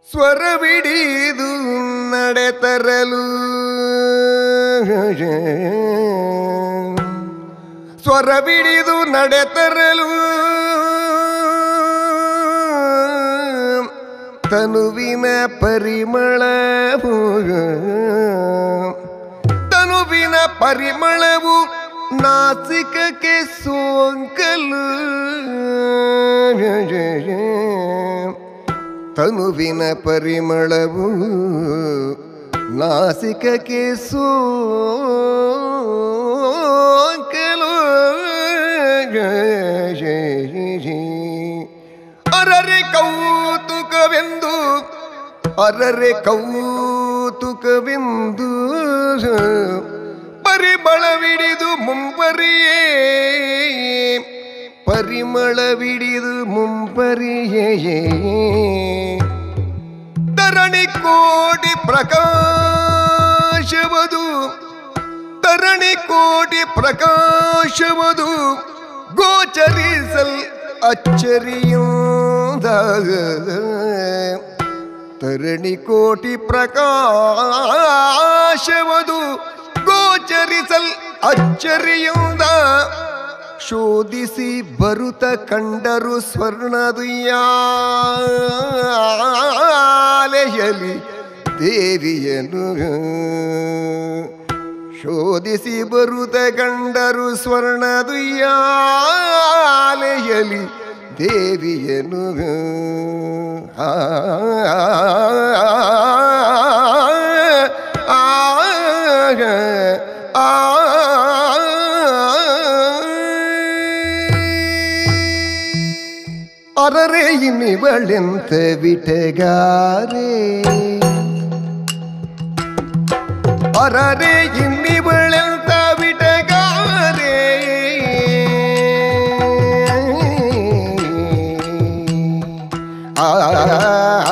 ಸ್ವರವಿಡಿದು ನಡೆತರಲು ಸ್ವರವಿಡಿದು ನಡೆತರಲು ತನುವಿನ ಪರಿಮಳವು ತನುವಿನ ಪರಿಮಳವು ನಾಸಿಕಕ್ಕೆ ಸೋಂಕಲು ತನುವಿನ ಪರಿಮಳವು ನಾಸಿಕಕ್ಕೆ ಸೋಂಕಲು ಅರರೆ ಕೌತುಕವೆಂದು ಅರರೆ ಕೌತುಕವೆಂದು ಪರಿಮಳವಿಡಿದು ಮುಂಬರಿಯೇ ಪರಿಮಳವಿಡಿದು ಮುಂಬರಿಯೇ ತರಣಿ ಕೋಟಿ ಪ್ರಕಾಶವದು ತರಣಿ ಕೋಟಿ ಪ್ರಕಾಶವದು ಗೋಚರಿಸಲ್ ಅಚ್ಚರಿಯಿಂದ ತರಣಿ ಕೋಟಿ ಪ್ರಕಾಶವದು ಗೋಚರಿಸಲ್ ಅಚ್ಚರಿಯಿಂದ ಶೋಧಿಸಿ ಬರುತ್ತ ಕಂಡರು ಸ್ವರ್ಣದುಯ್ಯಾಲೆಯಲಿ ದೇವಿಯನು ಶೋಧಿಸಿ ಬರುತ್ತ ಕಂಡರು ಸ್ವರ್ಣದುಯ್ಯಾಲೆಯಲಿ ದೇವಿಯನು ಆ ಅರರೆ ಇನ್ನಿವಳೆಂತ ವಿಟಗಾರೆ ಅರರೆ ಇನ್ನಿವಳೆಂತ ವಿಟಗಾರೆ ಆ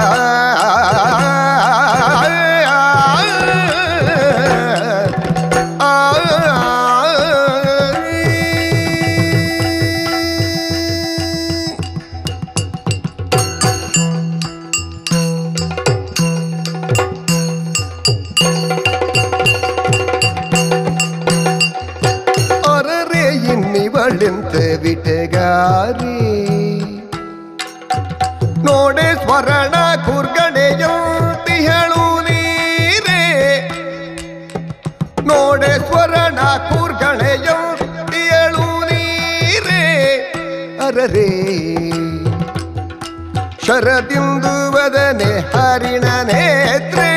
ಅರರೆ ಇನ್ನಿವಳೆಂತ ವಿಟಗಾರಿ ನೋಡೆ ಸ್ವರ್ಣ ಕುರ್ಗಣೆಯಂತಿ ಹೇಳು ನೀರೇ ನೋಡೆ ಸ್ವರ್ಣ ಕುರ್ಗಣೆಯಂತಿ ಹೇಳು ನೀರೇ ಅರರೆ ಶರದಿಂದು ವದನೆ ಹರಿಣ ನೇತ್ರೆ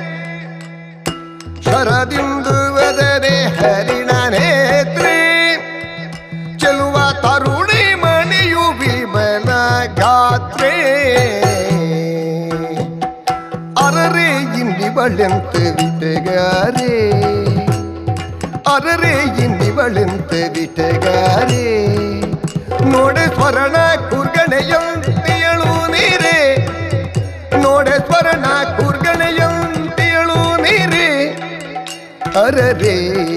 ಶರದಿಂದು ವದನೆ ಹರಿಣ ನೇತ್ರೆ ಚೆಲುವ ತರುಣಿ ಮಣಿಯು ವಿಮಲ ಗಾತ್ರೆ ಅರರೆ ಇಲ್ಲಿ ಬಳೆಂತ ವಿಟಗಾರೆ ಅರರೆ ಇಲ್ಲಿ ಬಳೆಂತ ವಿಟಗಾರೆ ನೋಡೆ ಸ್ವರ್ಣ ಕುರ್ಗಣೆಯಂತಿಯಳು ನೀರೇ ನೋಡೆ ಸ್ವರ್ಣ ಕುರ್ಗಣೆಯಂತಿಯಳು ನೀರೇ ಅರರೆ